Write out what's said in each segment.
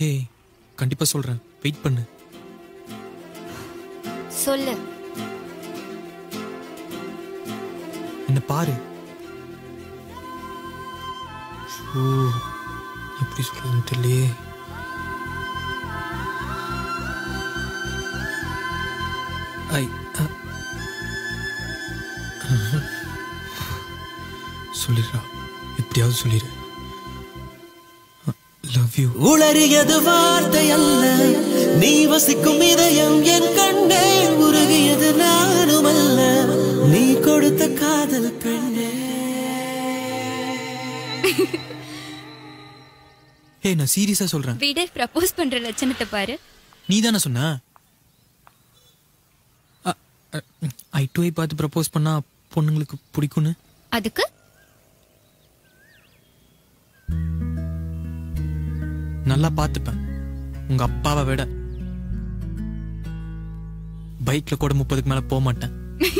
ஏய் கண்டிப்பா சொல்றேன் வெயிட் பண்ணு சொல்லு என்ன பாரு ஓ எப்படி சொல்றதுன்னு தெரியலையே ஐ அ. சொல்லிடுறா எப்படியாவது சொல்லிடு லவ் யூ உளறியது வார்த்தை அல்ல நீ வசிக்கும் இதயம் என் கண்ணே உருகியது நானும் அல்ல நீ கொடுத்த காதல் பெண்ணே ஏய் நான் சீரியஸா சொல்றேன் விட ப்ரப்போஸ் பண்ற லட்சணத்தை பாரு நீ தானே சொன்ன ஐ டூ ஐ பார்த்து ப்ரப்போஸ் பண்ணா பொண்ணுங்களுக்கு பிடிக்கும்னு அதுக்கு நல்லா பார்த்துப்பேன் உங்க அப்பாவை விட பைக்ல கூட முப்பதுக்கு மேல போக மாட்டேன்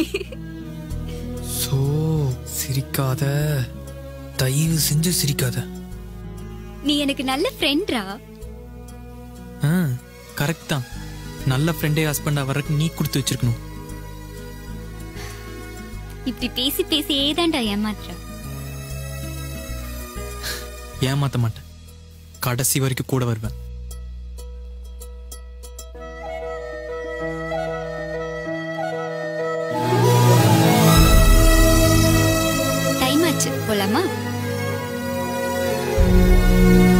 சோ சிரிக்காத தயவு செஞ்சு சிரிக்காத நீ எனக்கு நல்ல ஃப்ரெண்ட்ரா ஆ கரெக்ட் தான் நல்ல ஃப்ரெண்டே ஹஸ்பண்டா வர்றதுக்கு நீ கொடுத்து வச்சிருக்கணும் இப்படி பேசி பேசி ஏதாண்டா ஏமாத்துற ஏமாத்த மாட்டேன் கடைசி வரைக்கும் கூட வருவேன் டைம் ஆச்சு போலாமா